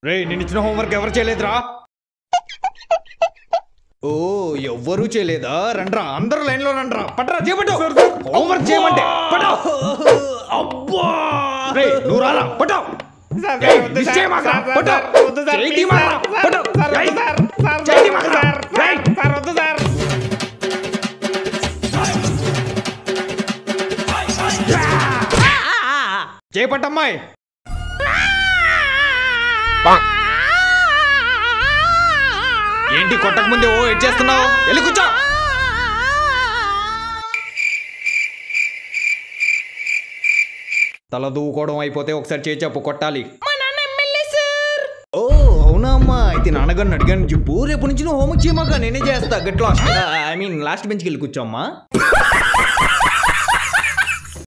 రే నేను ఇచ్చిన హోంవర్క్ ఎవరు చేయలేదురా ఓ ఎవ్వరూ చేయలేదా రండ్రా అందరూ లైన్ లో రండ్రా పట్రా చేపట్టు హోంవర్క్ చేయమంటే పట్టు అబ్బా రే నువ్వు రారా పట్టు ఏయ్, మిస్ చేయమాకురా, పట్టు. చేయి తీయమాకురా, పట్టు. ఏయ్, చేయి తీయమాకురా. ఏయ్. చేపట్టమ్మాయి ఏంటి కొట్టక ముందే ఓ ఎడ్ చేస్తున్నావు వెళ్ళి కూర్చో తల దూకోవడం అయిపోతే ఒకసారి చేయి చెప్పు కొట్టాలి ఓ అవునా అమ్మా అయితే నాన్నగారిని అడిగాను చెప్పు రేపు నుంచి నువ్వు హోంవర్క్ చేయమాక నేనే చేస్తా got last I mean last బెంచ్కి వెళ్ళి కూర్చోమ్మా